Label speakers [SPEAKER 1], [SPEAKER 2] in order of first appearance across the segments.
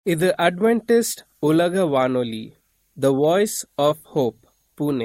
[SPEAKER 1] இது அட்வென்டிஸ்ட் உலக வானொலி the voice of hope Pune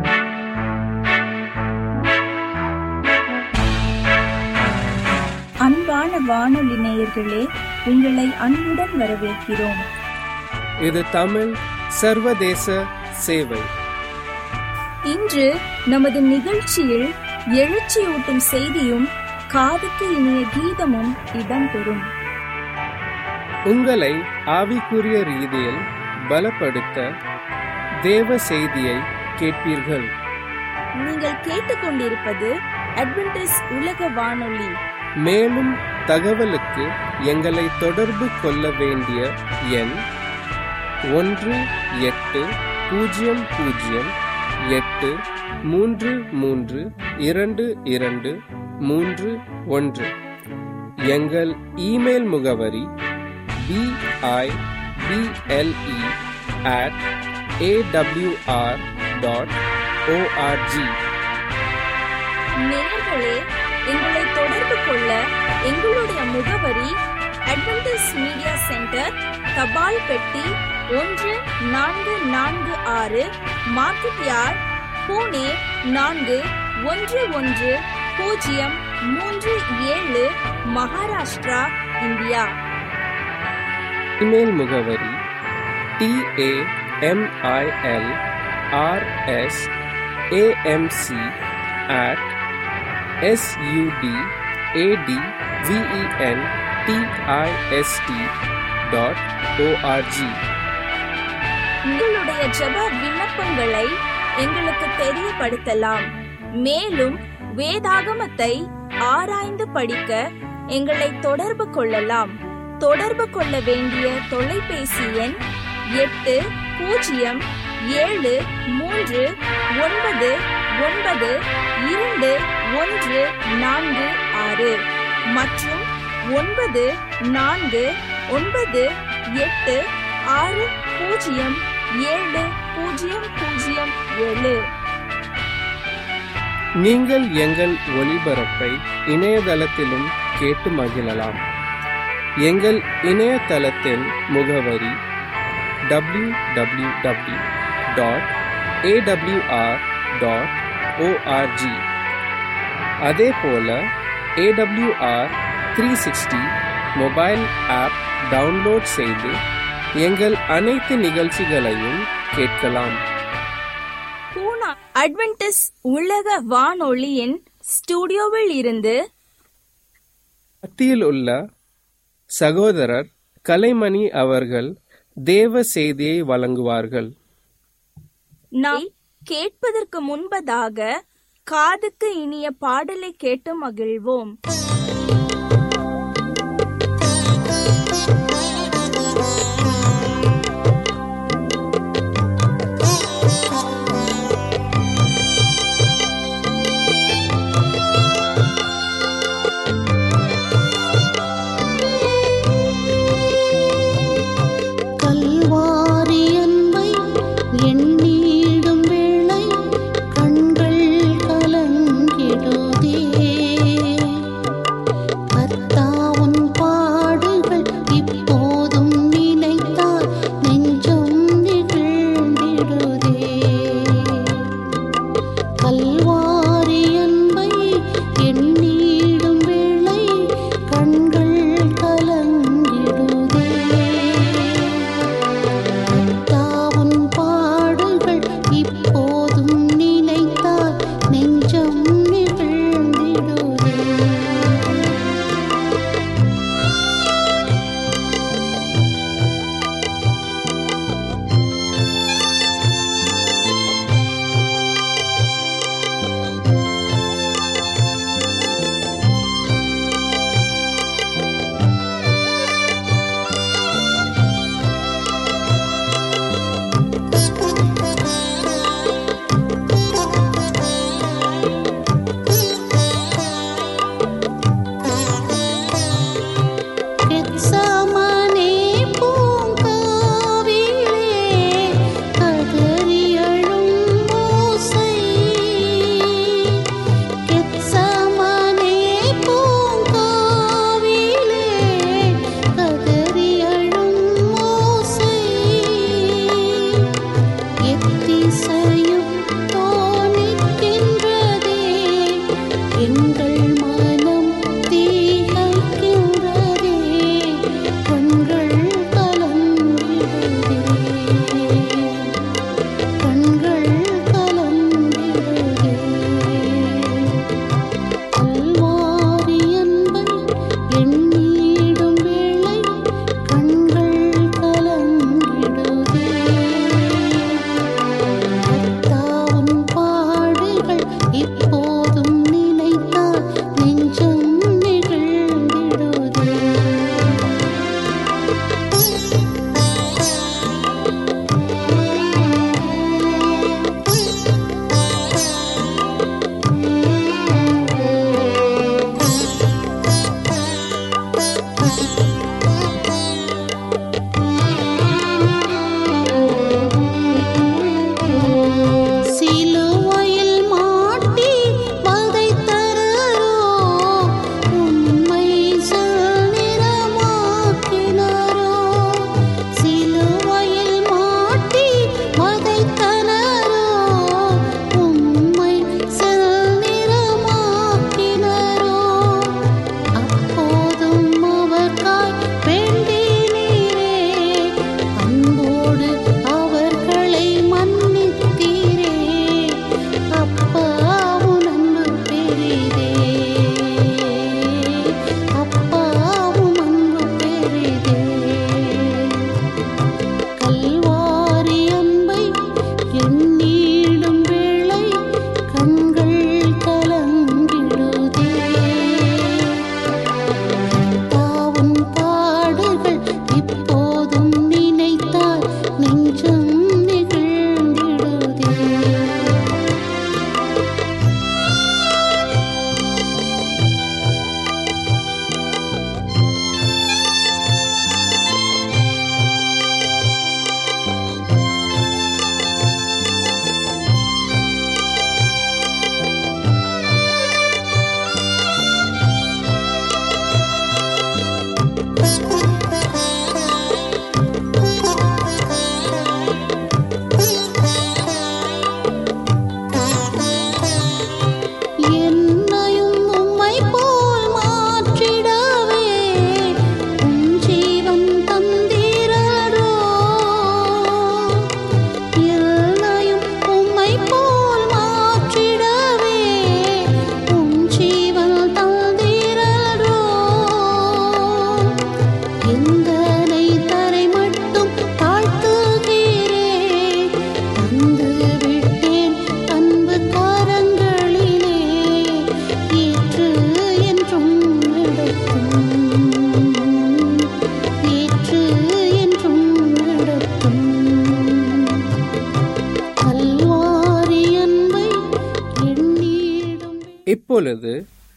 [SPEAKER 2] அன்பான வானொலி நேயர்களே உங்களை அன்புடன் வரவேற்கிறோம்
[SPEAKER 1] இது தமிழ் சர்வதேச சேவை
[SPEAKER 2] இன்று நமது நிகழ்ச்சியில் எழுச்சியூட்டும் செய்தியும் காதுக்கு இனிய கீதமும் இடம்பெறும்
[SPEAKER 1] உங்களை ஆவிக்குரிய ரீதியில் பலப்படுத்த தேவ செய்தியை கேட்பீர்கள்
[SPEAKER 2] நீங்கள் கேட்டுக்கொண்டிருப்பது அட்வென்டிஸ் உலக வானொலி
[SPEAKER 1] மேலும் தகவலுக்கு எங்களை தொடர்பு கொள்ள வேண்டிய எண் ஒன்று எட்டு பூஜ்ஜியம் பூஜ்ஜியம் எட்டு மூன்று மூன்று இரண்டு இரண்டு மூன்று ஒன்று எங்கள் இமெயில் முகவரி BIBLE at AWR dot ORG
[SPEAKER 2] நேயர்களே எங்களை தொடர்பு கொள்ள எங்களுடைய முகவரி அட்வென்டிஸ் மீடியா சென்டர் தபால் பெட்டி ஒன்று நான்கு நான்கு ஆறு மார்க்கெட் யார்ட் பூனே நான்கு ஒன்று ஒன்று பூஜ்ஜியம் மூன்று ஏழு மகாராஷ்டிரா இந்தியா
[SPEAKER 1] இமெயில் முகவரி TAMIL RS AMC at SUD AD VEN TIST dot ORG
[SPEAKER 2] உங்களுடைய ஜெப விண்ணப்பங்களை எங்களுக்கு தெரியப்படுத்தலாம் மேலும் வேதாகமத்தை ஆராய்ந்து படிக்க எங்களை தொடர்பு கொள்ளலாம் தொடர்பு கொள்ள வேண்டிய தொலைபேசி எண் எட்டு பூஜ்ஜியம் ஏழு மூன்று ஒன்பது ஒன்பது இரண்டு ஒன்று நான்கு ஆறு மற்றும் ஒன்பது நான்கு ஒன்பது எட்டு ஆறு பூஜ்ஜியம் ஏழு பூஜ்ஜியம் பூஜ்ஜியம் ஏழு
[SPEAKER 1] நீங்கள் எங்கள் ஒளிபரப்பை இணையதளத்திலும் கேட்டு மகிழலாம் எங்கள் இணையதளத்தின் முகவரி W W W dot AWR dot ORG அதே போல AWR three sixty mobile app download செய்து எங்கள் அனைத்து நிகழ்ச்சிகளையும் கேட்கலாம்
[SPEAKER 2] பூனா அட்வென்டிஸ் உலக வானொலியின் ஸ்டுடியோவில் இருந்து
[SPEAKER 1] மத்தியில் உள்ள சகோதரர் கலைமணி அவர்கள் தேவ செய்தியை வழங்குவார்கள்
[SPEAKER 2] நாம் கேட்பதற்கு முன்பதாக காதுக்கு இனிய பாடலை கேட்டு மகிழ்வோம்
[SPEAKER 3] கல்வாரி அன்பை எண்ணிடும் வேளை கண்கள் கலங்கிடுதே
[SPEAKER 1] இப்பொழுது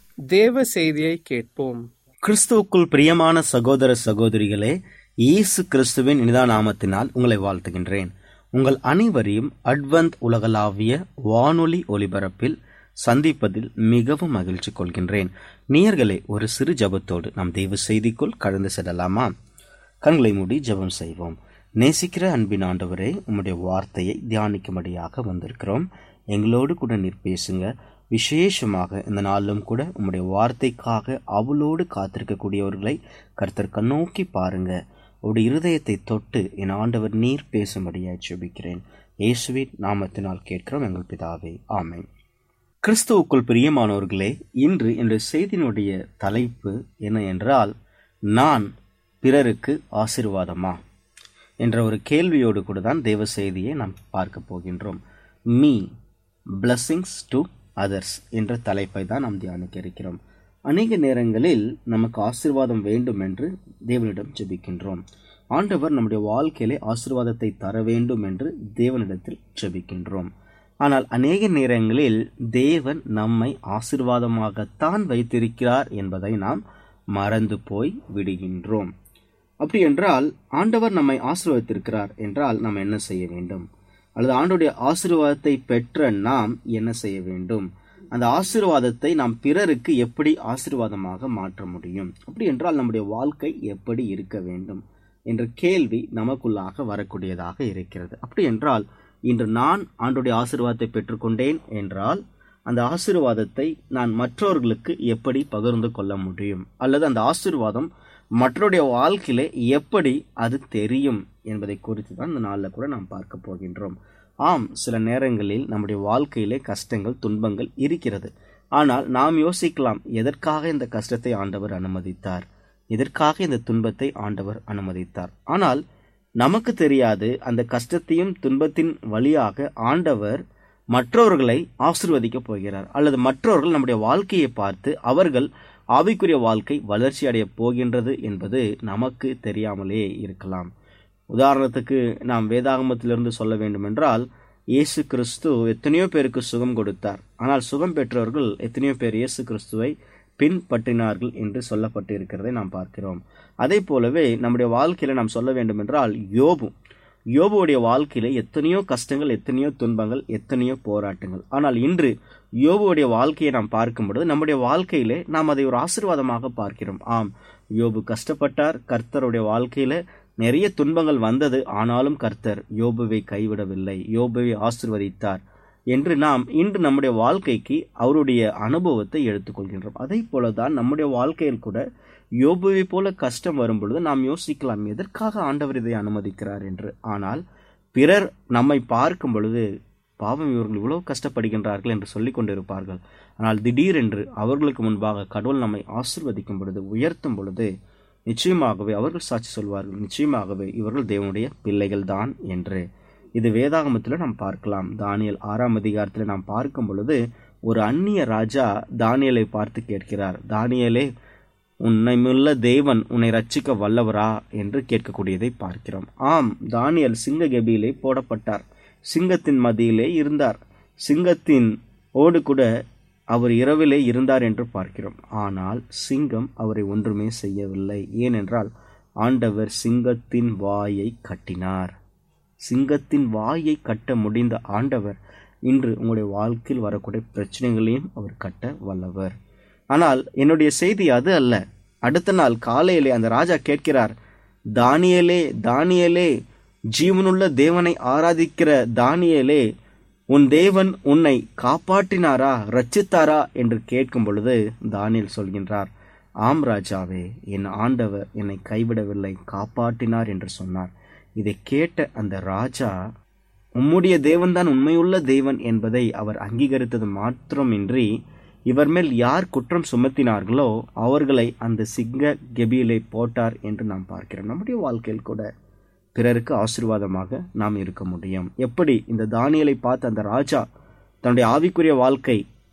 [SPEAKER 1] தேவ செய்தியை கேட்போம்
[SPEAKER 4] கிறிஸ்துவுக்குள் பிரியமான சகோதர சகோதரிகளே இயேசு கிறிஸ்துவின் இனிதா நாமத்தினால் உங்களை வாழ்த்துகின்றேன் உங்கள் அனைவரையும் அட்வந்த் உலகளாவிய வானொலி ஒலிபரப்பில் சந்திப்பதில் மிகவும் மகிழ்ச்சி கொள்கின்றேன் நேயர்களே ஒரு சிறு ஜபத்தோடு நாம் தெய்வ செய்திக்குள் கடந்து செல்லலாமா கண்களை மூடி ஜெபம் செய்வோம் நேசிக்கிற அன்பின் ஆண்டவரே உம்முடைய வார்த்தையை தியானிக்கும்படியாக வந்திருக்கிறோம் எங்களோடு கூட நீர் பேசுங்க விசேஷமாக இந்த நாளிலும் கூட உம்முடைய வார்த்தைக்காக அவளோடு காத்திருக்கக்கூடியவர்களை கர்த்தர் கண்ணோக்கி பாருங்க உடைய இருதயத்தை தொட்டு என் ஆண்டவர் நீர் பேசும்படியாய் ஜெபிக்கிறேன் இயேசுவின் நாமத்தினால் கேட்கிறோம் எங்கள் பிதாவே ஆமென் கிறிஸ்துவுக்குள் பிரியமானவர்களே இன்று என்னுடைய செய்தியினுடைய தலைப்பு என்ன என்றால் நான் பிறருக்கு ஆசீர்வாதமா என்ற ஒரு கேள்வியோடு கூட தான் தேவ செய்தியை நாம் பார்க்க போகின்றோம் மீ blessings டு அதர்ஸ் என்ற தலைப்பை தான் நாம் தியானிக்க இருக்கிறோம் அநேக நேரங்களில் நமக்கு ஆசீர்வாதம் வேண்டும் என்று தேவனிடம் ஜெபிக்கின்றோம் ஆண்டவர் நம்முடைய வாழ்க்கையிலே ஆசீர்வாதத்தை தர வேண்டும் என்று தேவனிடத்தில் ஜெபிக்கின்றோம் ஆனால் அநேக நேரங்களில் தேவன் நம்மை ஆசீர்வாதமாகத்தான் வைத்திருக்கிறார் என்பதை நாம் மறந்து போய் விடுகின்றோம் அப்படி என்றால் ஆண்டவர் நம்மை ஆசீர்வதித்திருக்கிறார் என்றால் நாம் என்ன செய்ய வேண்டும் அல்லது ஆண்டுடைய ஆசீர்வாதத்தை பெற்ற நாம் என்ன செய்ய வேண்டும் அந்த ஆசீர்வாதத்தை நாம் பிறருக்கு எப்படி ஆசீர்வாதமாக மாற்ற முடியும் அப்படி என்றால் நம்முடைய வாழ்க்கை எப்படி இருக்க வேண்டும் என்ற கேள்வி நமக்குள்ளாக வரக்கூடியதாக இருக்கிறது அப்படி என்றால் இன்று நான் ஆண்டுடைய ஆசீர்வாதத்தை பெற்றுக்கொண்டேன் என்றால் அந்த ஆசீர்வாதத்தை நான் மற்றவர்களுக்கு எப்படி பகிர்ந்து கொள்ள முடியும் அல்லது அந்த ஆசீர்வாதம் மற்றவருடைய வாழ்க்கையிலே எப்படி அது தெரியும் என்பதை குறித்து தான் இந்த நாளில் கூட நாம் பார்க்க போகின்றோம் ஆம் சில நேரங்களில் நம்முடைய வாழ்க்கையிலே கஷ்டங்கள் துன்பங்கள் இருக்கிறது ஆனால் நாம் யோசிக்கலாம் எதற்காக இந்த கஷ்டத்தை ஆண்டவர் அனுமதித்தார் எதற்காக இந்த துன்பத்தை ஆண்டவர் அனுமதித்தார் ஆனால் நமக்கு தெரியாது அந்த கஷ்டத்தையும் துன்பத்தின் வழியாக ஆண்டவர் மற்றவர்களை ஆசிர்வதிக்க போகிறார் அல்லது மற்றவர்கள் நம்முடைய வாழ்க்கையை பார்த்து அவர்கள் ஆவிக்குரிய வாழ்க்கை வளர்ச்சி அடைய போகின்றது என்பது நமக்கு தெரியாமலே இருக்கலாம் உதாரணத்துக்கு நாம் வேதாகமத்திலிருந்து சொல்ல வேண்டுமென்றால் இயேசு கிறிஸ்து எத்தனையோ பேருக்கு சுகம் கொடுத்தார் ஆனால் சுகம் பெற்றவர்கள் எத்தனையோ பேர் இயேசு கிறிஸ்துவை பின்பற்றினார்கள் என்று சொல்லப்பட்டு இருக்கிறதை நாம் பார்க்கிறோம் அதே போலவே நம்முடைய வாழ்க்கையில நாம் சொல்ல வேண்டுமென்றால் யோபு யோபுடைய வாழ்க்கையில எத்தனையோ கஷ்டங்கள் எத்தனையோ துன்பங்கள் எத்தனையோ போராட்டங்கள் ஆனால் இன்று யோபுடைய வாழ்க்கையை நாம் பார்க்கும் பொழுது நம்முடைய வாழ்க்கையிலே நாம் அதை ஒரு ஆசீர்வாதமாக பார்க்கிறோம் ஆம் யோபு கஷ்டப்பட்டார் கர்த்தருடைய வாழ்க்கையில நிறைய துன்பங்கள் வந்தது ஆனாலும் கர்த்தர் யோபுவை கைவிடவில்லை யோபுவை ஆசிர்வதித்தார் என்று நாம் இன்று நம்முடைய வாழ்க்கைக்கு அவருடைய அனுபவத்தை எடுத்துக்கொள்கின்றோம் அதே போலதான் நம்முடைய வாழ்க்கையில் கூட யோபுவை போல கஷ்டம் வரும் பொழுது நாம் யோசிக்கலாம் எதற்காக ஆண்டவர் இதை அனுமதிக்கிறார் என்று ஆனால் பிறர் நம்மை பார்க்கும் பொழுது பாவம் இவர்கள் இவ்வளவு கஷ்டப்படுகின்றார்கள் என்று சொல்லிக் கொண்டிருப்பார்கள் ஆனால் திடீரென்று அவர்களுக்கு முன்பாக கடவுள் நம்மை ஆசிர்வதிக்கும் பொழுது உயர்த்தும் பொழுது நிச்சயமாகவே அவர்கள் சாட்சி சொல்வார்கள் நிச்சயமாகவே இவர்கள் தேவனுடைய பிள்ளைகள் தான் என்று இது வேதாகமத்தில் நாம் பார்க்கலாம் தானியல் ஆறாம் அதிகாரத்தில் நாம் பார்க்கும் பொழுது ஒரு அந்நிய ராஜா தானியலை பார்த்து கேட்கிறார் தானியலே உன்னைமுள்ள தேவன் உன்னை ரட்சிக்க வல்லவரா என்று கேட்கக்கூடியதை பார்க்கிறோம் ஆம் தானியல் சிங்க கெபியிலே போடப்பட்டார் சிங்கத்தின் மத்தியிலே இருந்தார் சிங்கத்தின் ஓடு கூட அவர் இரவிலே இருந்தார் என்று பார்க்கிறோம் ஆனால் சிங்கம் அவரை ஒன்றுமே செய்யவில்லை ஏனென்றால் ஆண்டவர் சிங்கத்தின் வாயை கட்டினார் சிங்கத்தின் வாயை கட்ட முடிந்த ஆண்டவர் இன்று உங்களுடைய வாழ்க்கையில் வரக்கூடிய பிரச்சனைகளையும் அவர் கட்ட வல்லவர் ஆனால் என்னுடைய செய்தி அது அல்ல அடுத்த நாள் காலையிலே அந்த ராஜா கேட்கிறார் தானியலே தானியலே ஜீவனுள்ள தேவனை ஆராதிக்கிற தானியலே உன் தேவன் உன்னை காப்பாற்றினாரா ரட்சித்தாரா என்று கேட்கும் பொழுது தானியல் சொல்கின்றார் ஆம் ராஜாவே என் ஆண்டவர் என்னை கைவிடவில்லை காப்பாற்றினார் என்று சொன்னார் இதை கேட்ட அந்த ராஜா உம்முடைய தேவன்தான் உண்மையுள்ள தேவன் என்பதை அவர் அங்கீகரித்தது மாத்திரமின்றி இவர் மேல் யார் குற்றம் சுமத்தினார்களோ அவர்களை அந்த சிங்க கெபியிலே போட்டார் என்று நாம் பார்க்கிறோம் நம்முடைய வாழ்க்கையில் கூட பிறருக்கு ஆசீர்வாதமாக நாம் இருக்க முடியும் எப்படி இந்த தானியலை பார்த்து அந்த ராஜா தன்னுடைய ஆவிக்குரிய வாழ்க்கை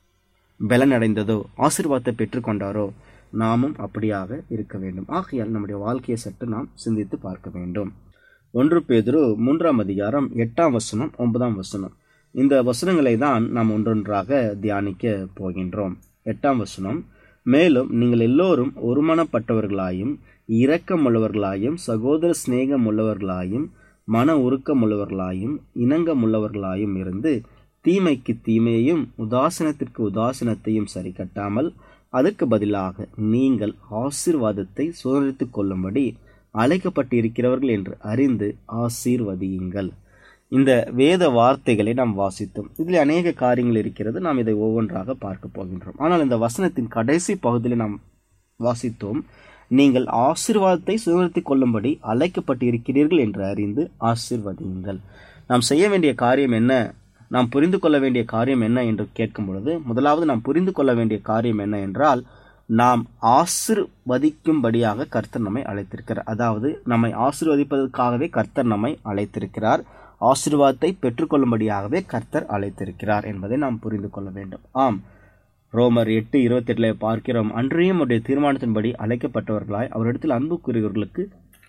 [SPEAKER 4] பலனடைந்ததோ ஆசீர்வாதத்தை பெற்றுக்கொண்டாரோ நாமும் அப்படியாக இருக்க வேண்டும் ஆகையால் நம்முடைய வாழ்க்கையை சற்று நாம் சிந்தித்து பார்க்க வேண்டும் ஒன்று பேதுரு மூன்றாம் அதிகாரம் எட்டாம் வசனம் ஒன்பதாம் வசனம் இந்த வசனங்களை தான் நாம் ஒன்றொன்றாக தியானிக்க போகின்றோம் எட்டாம் வசனம் மேலும் நீங்கள் எல்லோரும் ஒருமனப்பட்டவர்களாயும் இரக்கமுள்ளவர்களாயும் சகோதர சிநேகம் உள்ளவர்களாயும் மன உருக்கமுள்ளவர்களாயும் இணங்கமுள்ளவர்களாயும் இருந்து தீமைக்கு தீமையையும் உதாசனத்திற்கு உதாசனத்தையும் சரி கட்டாமல் அதற்கு பதிலாக நீங்கள் ஆசீர்வாதத்தை சுதந்திரித்துக் கொள்ளும்படி அழைக்கப்பட்டிருக்கிறவர்கள் என்று அறிந்து ஆசீர்வதியுங்கள் இந்த வேத வார்த்தைகளை நாம் வாசித்தோம் இதில் அநேக காரியங்கள் இருக்கிறது நாம் இதை ஒவ்வொன்றாக பார்க்க போகின்றோம் ஆனால் இந்த வசனத்தின் கடைசி பகுதியில் நாம் வாசித்தோம் நீங்கள் ஆசீர்வாதத்தை சுதந்திரத்திக் கொள்ளும்படி அழைக்கப்பட்டு இருக்கிறீர்கள் என்று அறிந்து ஆசீர்வதியுங்கள் நாம் செய்ய வேண்டிய காரியம் என்ன நாம் புரிந்து கொள்ள வேண்டிய காரியம் என்ன என்று கேட்கும் பொழுது முதலாவது நாம் புரிந்து கொள்ள வேண்டிய காரியம் என்ன என்றால் நாம் ஆசிர்வதிக்கும்படியாக கர்த்தர் நம்மை அழைத்திருக்கிறார் அதாவது நம்மை ஆசிர்வதிப்பதற்காகவே கர்த்தர் நம்மை அழைத்திருக்கிறார் ஆசீர்வாதத்தை பெற்றுக்கொள்ளும்படியாகவே கர்த்தர் அழைத்திருக்கிறார் என்பதை நாம் புரிந்து கொள்ள வேண்டும் ஆம் ரோமர் எட்டு இருபத்தி எட்டுல பார்க்கிறோம் அன்றையும் உடைய தீர்மானத்தின்படி அழைக்கப்பட்டவர்களாய் அவரிடத்தில் அன்பு கூறியவர்களுக்கு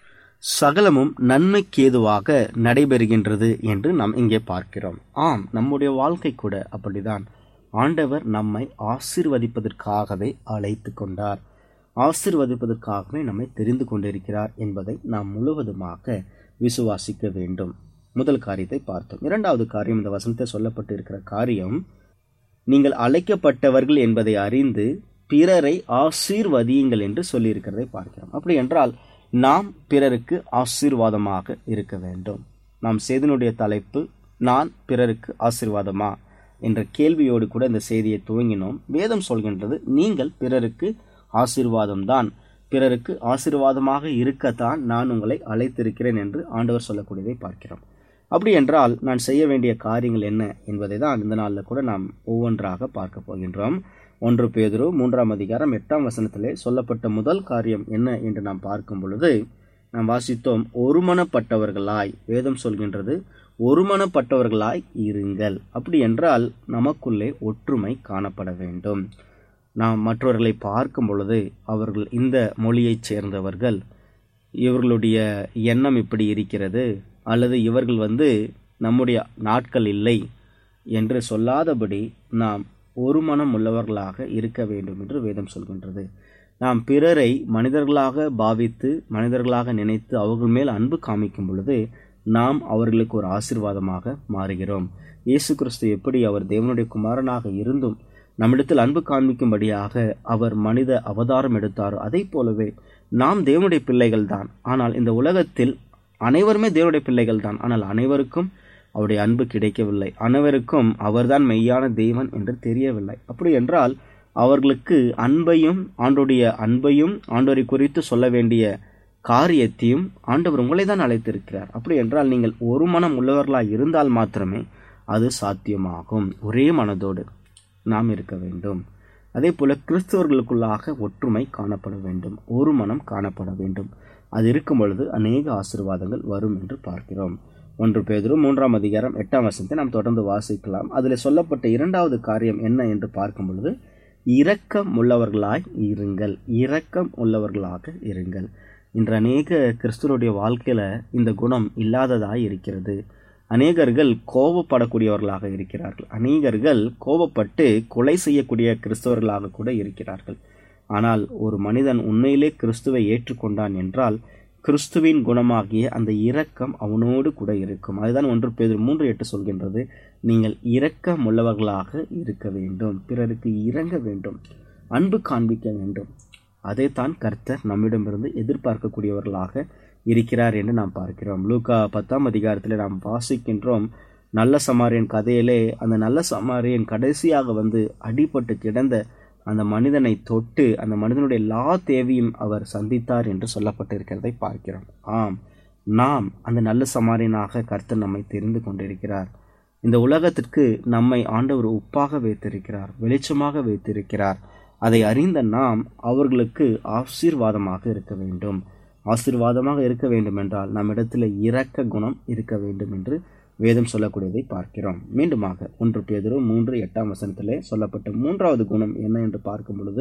[SPEAKER 4] சகலமும் நன்மைக்கேதுவாக நடைபெறுகின்றது என்று நாம் இங்கே பார்க்கிறோம் ஆம் நம்முடைய வாழ்க்கை கூட அப்படிதான் ஆண்டவர் நம்மை ஆசீர்வதிப்பதற்காகவே அழைத்து கொண்டார் ஆசீர்வதிப்பதற்காகவே நம்மை தெரிந்து கொண்டிருக்கிறார் என்பதை நாம் முழுவதுமாக விசுவாசிக்க வேண்டும் முதல் காரியத்தை பார்த்தோம் இரண்டாவது காரியம் இந்த வசனத்தில் சொல்லப்பட்டு இருக்கிற காரியம் நீங்கள் அழைக்கப்பட்டவர்கள் என்பதை அறிந்து பிறரை ஆசீர்வதியுங்கள் என்று சொல்லியிருக்கிறதை பார்க்கிறோம் அப்படி என்றால் நாம் பிறருக்கு ஆசீர்வாதமாக இருக்க வேண்டும் நாம் செய்தனுடைய தலைப்பு நான் பிறருக்கு ஆசீர்வாதமா என்ற கேள்வியோடு கூட இந்த செய்தியை துவங்கினோம் வேதம் சொல்கின்றது நீங்கள் பிறருக்கு ஆசீர்வாதம்தான் பிறருக்கு ஆசீர்வாதமாக இருக்கத்தான் நான் உங்களை அழைத்திருக்கிறேன் என்று ஆண்டவர் சொல்லக்கூடியதை பார்க்கிறோம் அப்படி என்றால் நான் செய்ய வேண்டிய காரியங்கள் என்ன என்பதை தான் இந்த நாளில் கூட நாம் ஒவ்வொன்றாக பார்க்க போகின்றோம் ஒன்று பேதுரு மூன்றாம் அதிகாரம் எட்டாம் வசனத்திலே சொல்லப்பட்ட முதல் காரியம் என்ன என்று நாம் பார்க்கும் பொழுது நாம் வாசித்தோம் ஒருமனப்பட்டவர்களாய் வேதம் சொல்கின்றது ஒருமனப்பட்டவர்களாய் இருங்கள் அப்படி என்றால் நமக்குள்ளே ஒற்றுமை காணப்பட வேண்டும் நாம் மற்றவர்களை பார்க்கும் பொழுது அவர்கள் இந்த மொழியைச் சேர்ந்தவர்கள் இவர்களுடைய எண்ணம் இப்படி இருக்கிறது அல்லது இவர்கள் வந்து நம்முடைய நாட்கள் இல்லை என்று சொல்லாதபடி நாம் ஒரு மனம் உள்ளவர்களாக இருக்க வேண்டும் என்று வேதம் சொல்கின்றது நாம் பிறரை மனிதர்களாக பாவித்து மனிதர்களாக நினைத்து அவர்கள் மேல் அன்பு காமிக்கும் பொழுது நாம் அவர்களுக்கு ஒரு ஆசிர்வாதமாக மாறுகிறோம் இயேசு கிறிஸ்து எப்படி அவர் தேவனுடைய குமாரனாக இருந்தும் நம்மிடத்தில் அன்பு காண்பிக்கும்படியாக அவர் மனித அவதாரம் எடுத்தாரோ அதை போலவே நாம் தேவனுடைய பிள்ளைகள் தான் ஆனால் இந்த உலகத்தில் அனைவருமே தேவனுடைய பிள்ளைகள் தான் ஆனால் அனைவருக்கும் அவருடைய அன்பு கிடைக்கவில்லை அனைவருக்கும் அவர்தான் மெய்யான தெய்வன் என்று தெரியவில்லை அப்படி என்றால் அவர்களுக்கு அன்பையும் ஆண்டோடைய அன்பையும் ஆண்டோரை குறித்து சொல்ல வேண்டிய காரியத்தையும் ஆண்டவர் உங்களை தான் அழைத்திருக்கிறார் அப்படி என்றால் நீங்கள் ஒரு மனம் உள்ளவர்களாக இருந்தால் மாத்திரமே அது சாத்தியமாகும் ஒரே மனதோடு நாம் இருக்க வேண்டும் அதே போல கிறிஸ்தவர்களுக்குள்ளாக ஒற்றுமை காணப்பட வேண்டும் ஒரு மனம் காணப்பட வேண்டும் அது இருக்கும் பொழுது அநேக ஆசிர்வாதங்கள் வரும் என்று பார்க்கிறோம் ஒன்று பேதரும் மூன்றாம் அதிகாரம் எட்டாம் வசனத்தை நாம் தொடர்ந்து வாசிக்கலாம் அதில் சொல்லப்பட்ட இரண்டாவது காரியம் என்ன என்று பார்க்கும் பொழுது இரக்கம் உள்ளவர்களாய் இருங்கள் இரக்கம் உள்ளவர்களாக இருங்கள் இன்று அநேக கிறிஸ்துவனுடைய வாழ்க்கையில இந்த குணம் இல்லாததாய் இருக்கிறது அநேகர்கள் கோபப்படக்கூடியவர்களாக இருக்கிறார்கள் அநேகர்கள் கோபப்பட்டு கொலை செய்யக்கூடிய கிறிஸ்தவர்களாக கூட இருக்கிறார்கள் ஆனால் ஒரு மனிதன் உண்மையிலே கிறிஸ்துவை ஏற்றுக்கொண்டான் என்றால் கிறிஸ்துவின் குணமாகிய அந்த இரக்கம் அவனோடு கூட இருக்கும் அதுதான் ஒன்று பேர் மூன்று எட்டு சொல்கின்றது நீங்கள் இரக்கம் உள்ளவர்களாக இருக்க வேண்டும் பிறருக்கு இறங்க வேண்டும் அன்பு காண்பிக்க வேண்டும் அதைத்தான் கர்த்தர் நம்மிடமிருந்து எதிர்பார்க்கக்கூடியவர்களாக இருக்கிறார் என்று நாம் பார்க்கிறோம் லூக்கா பத்தாம் அதிகாரத்தில் நாம் வாசிக்கின்றோம் நல்ல சமாரியன் கதையிலே அந்த நல்ல சமாரியன் கடைசியாக வந்து அடிபட்டு கிடந்த அந்த மனிதனை தொட்டு அந்த மனிதனுடைய எல்லா தேவையும் அவர் சந்தித்தார் என்று சொல்லப்பட்டிருக்கிறதை பார்க்கிறோம் ஆம் நாம் அந்த நல்ல சமாரியனாக கர்த்தர் நம்மை தெரிந்து கொண்டிருக்கிறார் இந்த உலகத்திற்கு நம்மை ஆண்டவர் உப்பாக வைத்திருக்கிறார் வெளிச்சமாக வைத்திருக்கிறார் அதை அறிந்த நாம் அவர்களுக்கு ஆசீர்வாதமாக இருக்க வேண்டும் ஆசீர்வாதமாக இருக்க வேண்டும் என்றால் நம்மிடத்தில் இரக்க குணம் இருக்க வேண்டும் என்று வேதம் சொல்லக்கூடியதை பார்க்கிறோம் மீண்டுமாக ஒன்று பேதரு மூன்று எட்டாம் வசனத்திலே சொல்லப்பட்ட மூன்றாவது குணம் என்ன என்று பார்க்கும் பொழுது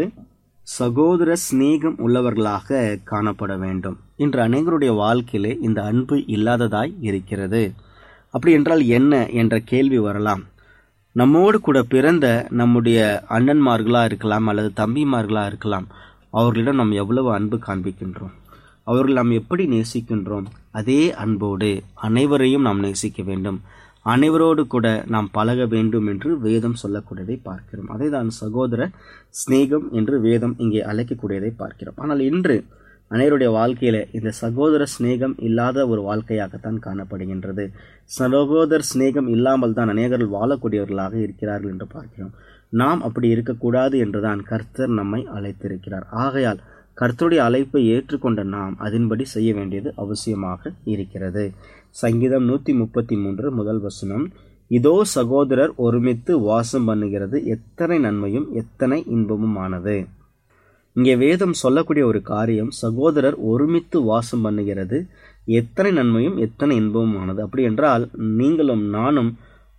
[SPEAKER 4] சகோதர சிநேகம் உள்ளவர்களாக காணப்பட வேண்டும் இன்று அனைவருடைய வாழ்க்கையிலே இந்த அன்பு இல்லாததாய் இருக்கிறது அப்படி என்றால் என்ன என்ற கேள்வி வரலாம் நம்மோடு கூட பிறந்த நம்முடைய அண்ணன்மார்களா இருக்கலாம் அல்லது தம்பிமார்களா இருக்கலாம் அவர்களிடம் நாம் எவ்வளவு அன்பு காண்பிக்கின்றோம் அவர்கள் நாம் எப்படி நேசிக்கின்றோம் அதே அன்போடு அனைவரையும் நாம் நேசிக்க வேண்டும் அனைவரோடு கூட நாம் பழக வேண்டும் என்று வேதம் சொல்லக்கூடியதை பார்க்கிறோம் அதை தான் சகோதர சிநேகம் என்று வேதம் இங்கே அழைக்கக்கூடியதை பார்க்கிறோம் ஆனால் இன்று அனைவருடைய வாழ்க்கையில இந்த சகோதர சிநேகம் இல்லாத ஒரு வாழ்க்கையாகத்தான் காணப்படுகின்றது சகோதர சிநேகம் இல்லாமல் தான் அநேகர்கள் வாழக்கூடியவர்களாக இருக்கிறார்கள் என்று பார்க்கிறோம் நாம் அப்படி இருக்கக்கூடாது என்றுதான் கர்த்தர் நம்மை அழைத்திருக்கிறார் ஆகையால் கர்த்தருடைய அழைப்பை ஏற்றுக்கொண்ட நாம் அதன்படி செய்ய வேண்டியது அவசியமாக இருக்கிறது சங்கீதம் நூற்றி முப்பத்தி மூன்று முதல் வசனம் இதோ சகோதரர் ஒருமித்து வாசம் பண்ணுகிறது எத்தனை நன்மையும் எத்தனை இன்பமுமானது இங்கே வேதம் சொல்லக்கூடிய ஒரு காரியம் சகோதரர் ஒருமித்து வாசம் பண்ணுகிறது எத்தனை நன்மையும் எத்தனை இன்பமுமானது அப்படி என்றால் நீங்களும் நானும்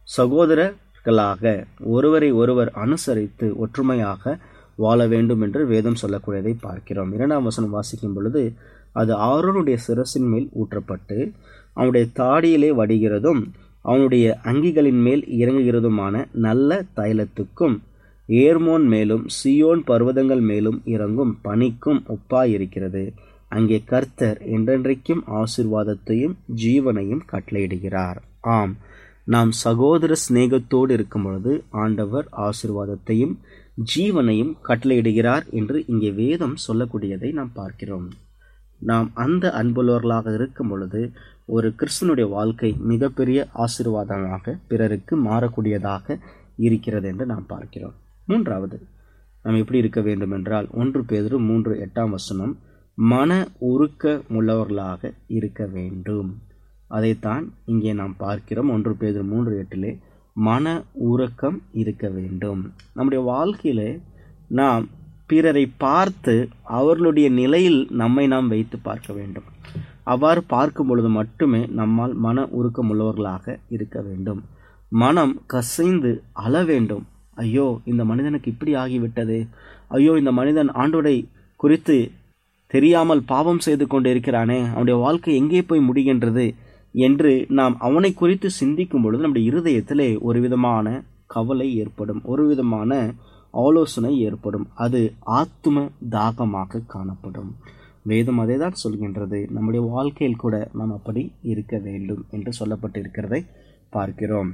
[SPEAKER 4] சகோதரர்களாக ஒருவரை ஒருவர் அனுசரித்து ஒற்றுமையாக வாழ வேண்டும் என்று வேதம் சொல்லக்கூடியதை பார்க்கிறோம் இரண்டாம் வசனம் வாசிக்கும் பொழுது அது ஆரோனுடைய சிரசின் மேல் ஊற்றப்பட்டு அவனுடைய தாடியிலே வடிகிறதும் அவனுடைய அங்கிகளின் மேல் இறங்குகிறதுமான நல்ல தைலத்துக்கும் ஏர்மோன் மேலும் சியோன் பர்வதங்கள் மேலும் இறங்கும் பனிக்கும் ஒப்பாயிருக்கிறது அங்கே கர்த்தர் என்றென்றைக்கும் ஆசிர்வாதத்தையும் ஜீவனையும் கட்டளையிடுகிறார் ஆம் நாம் சகோதர சிநேகத்தோடு இருக்கும் பொழுது ஆண்டவர் ஆசிர்வாதத்தையும் ஜீவனையும் கட்டளையிடுகிறார் என்று இங்கே வேதம் சொல்லக்கூடியதை நாம் பார்க்கிறோம் நாம் அந்த அன்புள்ளவர்களாக இருக்கும் பொழுது ஒரு கிறிஸ்தனுடைய வாழ்க்கை மிகப்பெரிய ஆசீர்வாதமாக பிறருக்கு மாறக்கூடியதாக இருக்கிறது என்று நாம் பார்க்கிறோம் மூன்றாவது நாம் எப்படி இருக்க வேண்டும் என்றால் ஒன்று பேதரு மூன்று எட்டாம் வசனம் மன உருக்க உள்ளவர்களாக இருக்க வேண்டும் அதைத்தான் இங்கே நாம் பார்க்கிறோம் ஒன்று பேதரு மூன்று எட்டிலே மன உறக்கம் இருக்க வேண்டும் நம்முடைய வாழ்க்கையிலே நாம் பிறரை பார்த்து அவர்களுடைய நிலையில் நம்மை நாம் வைத்து பார்க்க வேண்டும் அவ்வாறு பார்க்கும் பொழுது மட்டுமே நம்மால் மன உருக்கம் உள்ளவர்களாக இருக்க வேண்டும் மனம் கசைந்து அழ வேண்டும் ஐயோ இந்த மனிதனுக்கு இப்படி ஆகிவிட்டது ஐயோ இந்த மனிதன் ஆண்டோடை குறித்து தெரியாமல் பாவம் செய்து கொண்டிருக்கிறானே அவனுடைய வாழ்க்கை எங்கே போய் முடிகின்றது என்று நாம் அவனை குறித்து சிந்திக்கும் பொழுது நம்முடைய இருதயத்திலே ஒரு விதமான கவலை ஏற்படும் ஒரு விதமான ஆலோசனை ஏற்படும் அது ஆத்தும தாகமாக காணப்படும் வேதம் அதை தான் சொல்கின்றது நம்முடைய வாழ்க்கையில் கூட நாம் அப்படி இருக்க வேண்டும் என்று சொல்லப்பட்டிருக்கிறதை பார்க்கிறோம்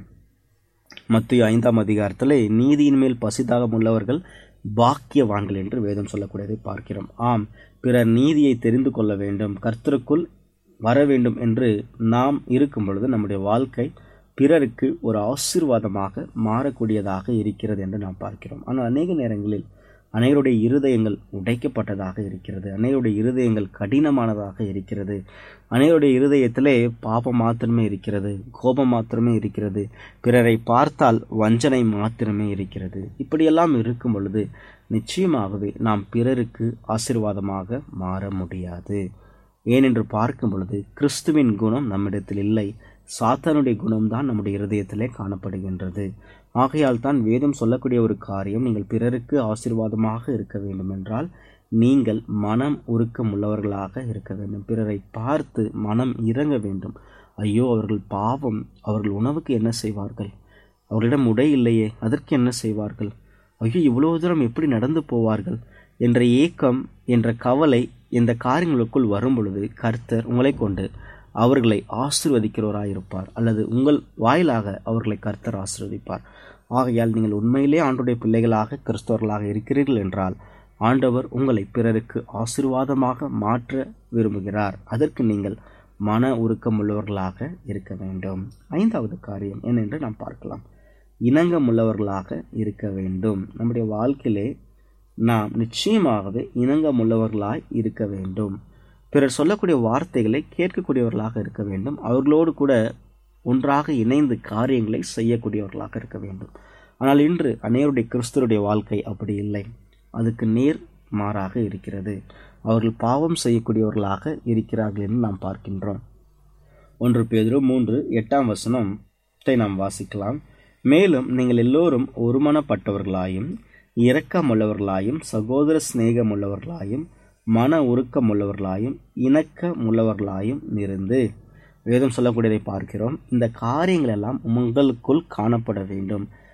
[SPEAKER 4] மத்திய ஐந்தாம் அதிகாரத்தில் நீதியின் மேல் பசிதாகம் உள்ளவர்கள் பாக்கியவான்கள் என்று வேதம் சொல்லக்கூடியதை பார்க்கிறோம் ஆம் பிறர் நீதியை தெரிந்து கொள்ள வேண்டும் கர்த்தருக்குள் வர வேண்டும் என்று நாம் இருக்கும் பொழுது நம்முடைய வாழ்க்கை பிறருக்கு ஒரு ஆசீர்வாதமாக மாறக்கூடியதாக இருக்கிறது என்று நாம் பார்க்கிறோம் ஆனால் அநேக நேரங்களில் அனைவருடைய இருதயங்கள் உடைக்கப்பட்டதாக இருக்கிறது அனைவருடைய இருதயங்கள் கடினமானதாக இருக்கிறது அனைவருடைய இருதயத்திலே பாபம் மாத்திரமே இருக்கிறது கோபம் மாத்திரமே இருக்கிறது பிறரை பார்த்தால் வஞ்சனை மாத்திரமே இருக்கிறது இப்படியெல்லாம் இருக்கும் பொழுது நிச்சயமாகவே நாம் பிறருக்கு ஆசீர்வாதமாக மாற முடியாது ஏனென்று பார்க்கும் பொழுது கிறிஸ்துவின் குணம் நம்மிடத்தில் இல்லை சாத்தானுடைய குணம்தான் நம்முடைய இருதயத்திலே காணப்படுகின்றது ஆகையால் தான் வேதம் சொல்லக்கூடிய ஒரு காரியம் நீங்கள் பிறருக்கு ஆசீர்வாதமாக இருக்க வேண்டும் என்றால் நீங்கள் மனம் உருக்கம் உள்ளவர்களாக இருக்க வேண்டும் பிறரை பார்த்து மனம் இறங்க வேண்டும் ஐயோ அவர்கள் பாவம் அவர்கள் உணவுக்கு என்ன செய்வார்கள் அவர்களிடம் உடை இல்லையே அதற்கு என்ன செய்வார்கள் ஐயோ இவ்வளவு தூரம் எப்படி நடந்து போவார்கள் என்ற ஏக்கம் என்ற கவலை இந்த காரியங்களுக்குள் வரும் பொழுது கர்த்தர் உங்களை கொண்டு அவர்களை ஆசிர்வதிக்கிறவராயிருப்பார் அல்லது உங்கள் வாயிலாக அவர்களை கர்த்தர் ஆசிர்வதிப்பார் ஆகையால் நீங்கள் உண்மையிலே ஆண்டுடைய பிள்ளைகளாக கிறிஸ்தவர்களாக இருக்கிறீர்கள் என்றால் ஆண்டவர் உங்களை பிறருக்கு ஆசிர்வாதமாக மாற்ற விரும்புகிறார் அதற்கு நீங்கள் மன உருக்கம் உள்ளவர்களாக இருக்க வேண்டும் ஐந்தாவது காரியம் என்னென்று நாம் பார்க்கலாம் இணங்கம் உள்ளவர்களாக இருக்க வேண்டும் நம்முடைய வாழ்க்கையிலே நாம் நிச்சயமாகவே இணங்கம் உள்ளவர்களாய் இருக்க வேண்டும் பிறர் சொல்லக்கூடிய வார்த்தைகளை கேட்கக்கூடியவர்களாக இருக்க வேண்டும் அவர்களோடு கூட ஒன்றாக இணைந்து காரியங்களை செய்யக்கூடியவர்களாக இருக்க வேண்டும் ஆனால் இன்று அனைவருடைய கிறிஸ்தருடைய வாழ்க்கை அப்படி இல்லை அதுக்கு நேர் மாறாக இருக்கிறது அவர்கள் பாவம் செய்யக்கூடியவர்களாக இருக்கிறார்கள் என்று நாம் பார்க்கின்றோம் ஒன்று பேதரு மூன்று எட்டாம் வசனத்தை நாம் வாசிக்கலாம் மேலும் நீங்கள் எல்லோரும் ஒருமனப்பட்டவர்களாயும் இரக்கமுள்ளவர்களாயும் சகோதர சிநேகமுள்ளவர்களாயும் மன உருக்கமுள்ளவர்களாயும் இணக்கமுள்ளவர்களாயும் இருந்து வேதம் சொல்லக்கூடியதை பார்க்கிறோம் இந்த காரியங்கள் எல்லாம் உங்களுக்குள் காணப்பட வேண்டும்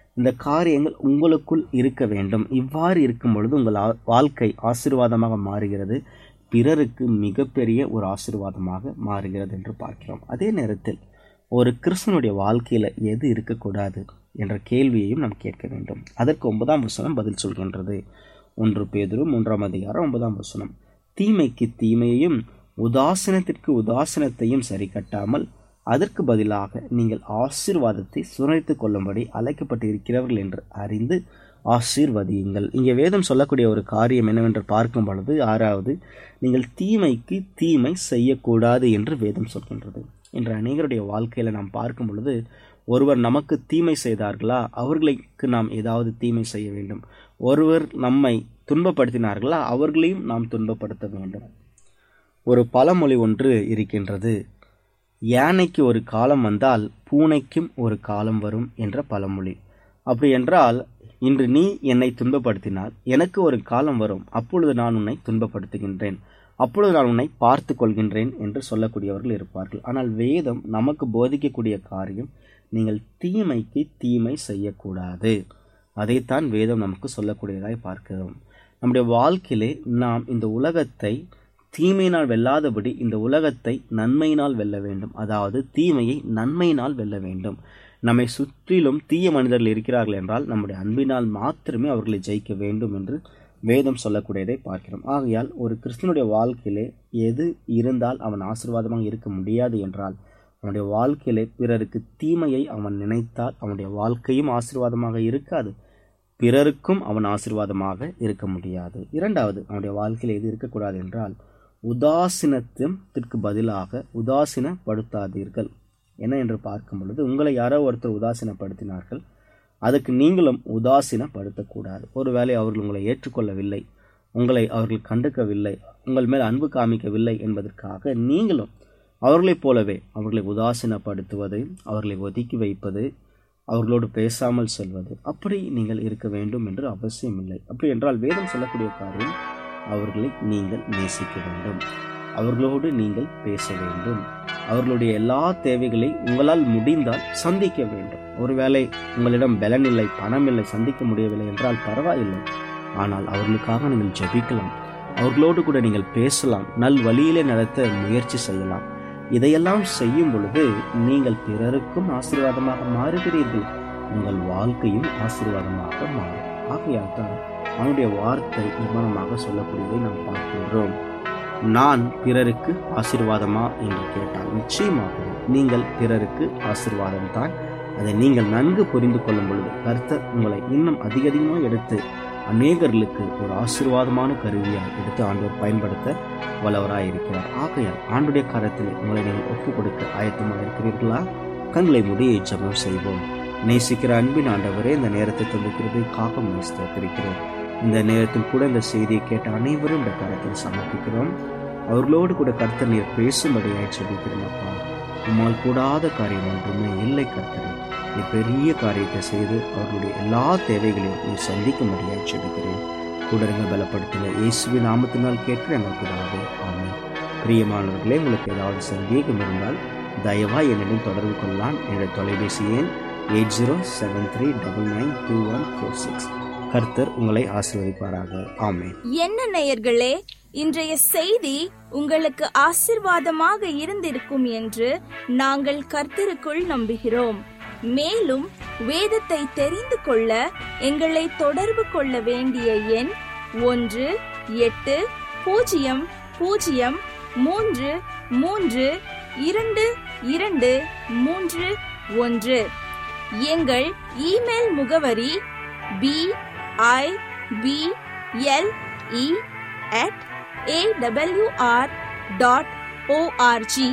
[SPEAKER 4] இந்த காரியங்கள் உங்களுக்குள் இருக்க வேண்டும் இவ்வாறு இருக்கும் பொழுது உங்கள் ஆ- வாழ்க்கை ஆசீர்வாதமாக மாறுகிறது பிறருக்கு மிகப்பெரிய ஒரு ஆசீர்வாதமாக மாறுகிறது என்று பார்க்கிறோம் அதே நேரத்தில் ஒரு கிறிஸ்தனுடைய வாழ்க்கையில எது இருக்கக்கூடாது என்ற கேள்வியையும் நாம் கேட்க வேண்டும் அதற்கு ஒன்பதாம் வசனம் பதில் சொல்கின்றது ஒன்று பேதுரு மூன்றாம் அதிகாரம் ஒன்பதாம் வசனம் தீமைக்கு தீமையையும் உதாசனத்திற்கு உதாசனத்தையும் சரி கட்டாமல் அதற்கு பதிலாக நீங்கள் ஆசீர்வாதத்தை சுரணித்துக் கொள்ளும்படி அழைக்கப்பட்டு இருக்கிறவர்கள் என்று அறிந்து ஆசீர்வதியுங்கள் இங்கே வேதம் சொல்லக்கூடிய ஒரு காரியம் என்னவென்று பார்க்கும் பொழுது ஆறாவது நீங்கள் தீமைக்கு தீமை செய்யக்கூடாது என்று வேதம் சொல்கின்றது இன்று அநேகருடைய வாழ்க்கையில நாம் பார்க்கும் பொழுது ஒருவர் நமக்கு தீமை செய்தார்களா அவர்களுக்கு நாம் ஏதாவது தீமை செய்ய வேண்டும் ஒருவர் நம்மை துன்பப்படுத்தினார்களா அவர்களையும் நாம் துன்பப்படுத்த வேண்டும் ஒரு பழமொழி ஒன்று இருக்கின்றது யானைக்கு ஒரு காலம் வந்தால் பூனைக்கும் ஒரு காலம் வரும் என்ற பழமொழி அப்படி என்றால் இன்று நீ என்னை துன்பப்படுத்தினால் எனக்கு ஒரு காலம் வரும் அப்பொழுது நான் உன்னை துன்பப்படுத்துகின்றேன் அப்பொழுது நான் உன்னை பார்த்து கொள்கின்றேன் என்று சொல்லக்கூடியவர்கள் இருப்பார்கள் ஆனால் வேதம் நமக்கு போதிக்கக்கூடிய காரியம் நீங்கள் தீமைக்கு தீமை செய்யக்கூடாது அதைத்தான் வேதம் நமக்கு சொல்லக்கூடியதாய் பார்க்கிறோம் நம்முடைய வாழ்க்கையிலே நாம் இந்த உலகத்தை தீமையினால் வெல்லாதபடி இந்த உலகத்தை நன்மையினால் வெல்ல வேண்டும் அதாவது தீமையை நன்மையினால் வெல்ல வேண்டும் நம்மை சுற்றிலும் தீய மனிதர்கள் இருக்கிறார்கள் என்றால் நம்முடைய அன்பினால் மாத்திரமே அவர்களை ஜெயிக்க வேண்டும் என்று வேதம் சொல்லக்கூடியதை பார்க்கிறோம் ஆகையால் ஒரு கிறிஸ்தனுடைய வாழ்க்கையிலே எது இருந்தால் அவன் ஆசீர்வாதமாக இருக்க முடியாது என்றால் அவனுடைய வாழ்க்கையிலே பிறருக்கு தீமையை அவன் நினைத்தால் அவனுடைய வாழ்க்கையும் ஆசீர்வாதமாக இருக்காது பிறருக்கும் அவன் ஆசீர்வாதமாக இருக்க முடியாது இரண்டாவது அவனுடைய வாழ்க்கையில் எது இருக்கக்கூடாது என்றால் உதாசீனத்திற்கு பதிலாக உதாசீனப்படுத்தாதீர்கள் என்ன என்று பார்க்கும் பொழுது உங்களை யாரோ ஒருத்தர் உதாசீனப்படுத்தினார்கள் அதுக்கு நீங்களும் உதாசீனப்படுத்தக்கூடாது ஒருவேளை அவர்கள் உங்களை ஏற்றுக்கொள்ளவில்லை உங்களை அவர்கள் கண்டுக்கவில்லை உங்கள் மேல் அன்பு காமிக்கவில்லை என்பதற்காக நீங்களும் அவர்களைப் போலவே அவர்களை உதாசீனப்படுத்துவது அவர்களை ஒதுக்கி வைப்பது அவர்களோடு பேசாமல் செல்வது அப்படி நீங்கள் இருக்க வேண்டும் என்று அவசியம் இல்லை அப்படி என்றால் வேதம் சொல்லக்கூடிய காரியம் அவர்களை நீங்கள் நேசிக்க வேண்டும் அவர்களோடு நீங்கள் பேச வேண்டும் அவர்களுடைய எல்லா தேவைகளை உங்களால் முடிந்தால் சந்திக்க வேண்டும் ஒருவேளை உங்களிடம் பலன் இல்லை பணம் இல்லை சந்திக்க முடியவில்லை என்றால் பரவாயில்லை ஆனால் அவர்களுக்காக நீங்கள் ஜெபிக்கலாம் அவர்களோடு கூட நீங்கள் பேசலாம் நல் வழியிலே நடத்த முயற்சி செய்யலாம் இதையெல்லாம் செய்யும் பொழுது நீங்கள் பிறருக்கும் ஆசீர்வாதமாக மாறுகிறீர்கள் உங்கள் வாழ்க்கையும் ஆசீர்வாதமாக மாறும் ஆகையால் தான் அவனுடைய வார்த்தை நிர்மாணமாக சொல்லக்கூடியதை நாம் பார்க்கின்றோம் நான் பிறருக்கு ஆசீர்வாதமா என்று கேட்டால் நிச்சயமாக நீங்கள் பிறருக்கு ஆசீர்வாதம் தான் அதை நீங்கள் நன்கு புரிந்து கொள்ளும் பொழுது கர்த்தர் உங்களை இன்னும் அதிக அதிகமாக எடுத்து அநேகர்களுக்கு ஒரு ஆசீர்வாதமான கருவியாக எடுத்து ஆண்டவர் பயன்படுத்த வல்லவராய் இருக்கிறார் ஆகையால் ஆண்டுடைய கரத்தில் உங்களை நீங்கள் ஒப்புக் கொடுக்க ஆயத்தமாக இருக்கிறீர்களா கண்களை முடியை ஜெபம் செய்வோம் நேசிக்கிற அன்பின் ஆண்டவரே இந்த நேரத்தை தந்திருக்கிறது காக்க ஸ்தோத்திருக்கிறோம் இந்த நேரத்தில் கூட இந்த செய்தியை கேட்ட அனைவரும் இந்த கரத்தில் சமர்ப்பிக்கிறோம் அவர்களோடு கூட கர்த்தர் நீர் பேசும்படியாய் ஜெபிக்கிறேன் அப்பா உம்மால் கூடாத காரியம் ஒன்றுமே இல்லை கர்த்தரே நீ பெரிய காரியத்தை செய்து அவர்களுடைய எல்லா தேவைகளையும் நீ சந்திக்கும்படியாய் ஜெபிக்கிறேன் கூடரங்க பலப்படுத்துங்க இயேசுவின் நாமத்தினால் கேட்கிற எங்கள் பிதாவே ஆமென் பிரியமானவர்களே உங்களுக்கு ஏதாவது சந்தேகம் இருந்தால் தயவாய் என்னிடம் தொடர்பு கொள்ளலாம் என்னுடைய தொலைபேசி எண் eight zero seven three double nine two one four six கர்த்தர் உங்களை ஆசீர்வதிப்பாராக ஆமென்
[SPEAKER 2] என்ன நேயர்களே இன்றைய செய்தி உங்களுக்கு ஆசிர்வாதமாக இருந்திருக்கும் என்று நாங்கள் கர்த்தருக்குள் நம்புகிறோம் மேலும் வேதத்தை தெரிந்து கொள்ள எங்களை தொடர்பு கொள்ள வேண்டிய எண் ஒன்று எட்டு பூஜ்ஜியம் பூஜ்ஜியம் மூன்று மூன்று இரண்டு இரண்டு மூன்று ஒன்று எங்கள் இமெயில் முகவரி B I B L E at AWR dot ORG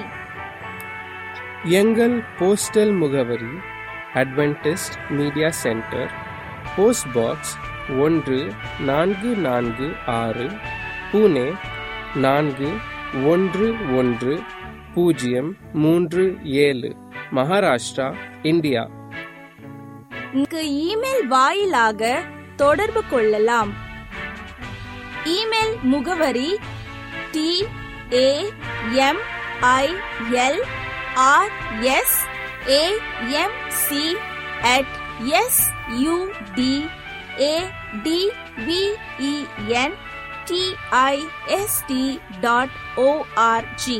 [SPEAKER 1] எங்கள் போஸ்டல் முகவரி Adventist media centre post box ஒன்று நான்கு நான்கு ஆறு புனே நான்கு ஒன்று ஒன்று பூஜ்ஜியம் மூன்று ஏழு மகாராஷ்டிரா இந்தியா
[SPEAKER 2] இங்கு இமெயில் வாயிலாக தொடர்பு கொள்ளலாம் இமெயில் முகவரி T A M I L R S A M C at S U D A D V E N T I S T dot ORG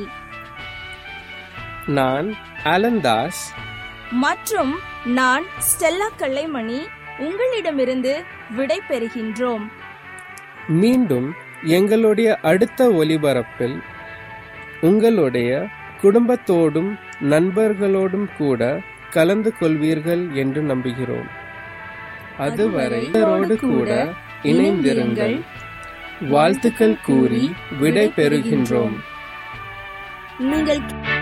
[SPEAKER 1] நான் அலந்தாஸ்
[SPEAKER 2] மற்றும் நான் ஸ்டெல்லா கல்லைமணி உங்களிடமிருந்து விடை பெறுகின்றோம்
[SPEAKER 1] மீண்டும் எங்களுடைய அடுத்த ஒலிபரப்பில் உங்களுடைய குடும்பத்தோடும் நண்பர்களோடும் கூட கலந்து கொள்வீர்கள் என்று நம்புகிறோம் அதுவரை இவரோடு கூட இணைந்திருங்கள் வாழ்த்துக்கள் கூறி விடை பெறுகின்றோம்
[SPEAKER 2] நீங்கள்